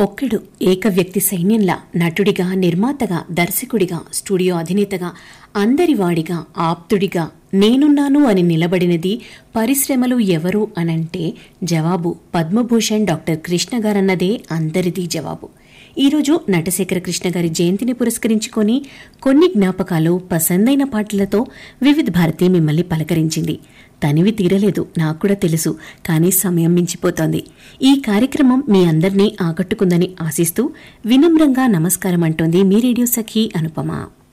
ఒక్కడు ఏక వ్యక్తి సైన్యంలా నటుడిగా నిర్మాతగా దర్శకుడిగా స్టూడియో అధినేతగా అందరివాడిగా ఆప్తుడిగా నేనున్నాను అని నిలబడినది పరిశ్రమలు ఎవరు అనంటే జవాబు పద్మభూషణ్ డాక్టర్ కృష్ణ గారన్నదే అందరిది జవాబు ఈరోజు నటశేఖర కృష్ణ గారి జయంతిని పురస్కరించుకొని కొన్ని జ్ఞాపకాలు పసందైన పాటలతో వివిధ భారతి మిమ్మల్ని పలకరించింది తనివి తీరలేదు నాకు కూడా తెలుసు కానీ సమయం మించిపోతోంది ఈ కార్యక్రమం మీ అందరినీ ఆకట్టుకుందని ఆశిస్తూ వినమ్రంగా నమస్కారం అంటోంది మీ రేడియో సఖీ అనుపమ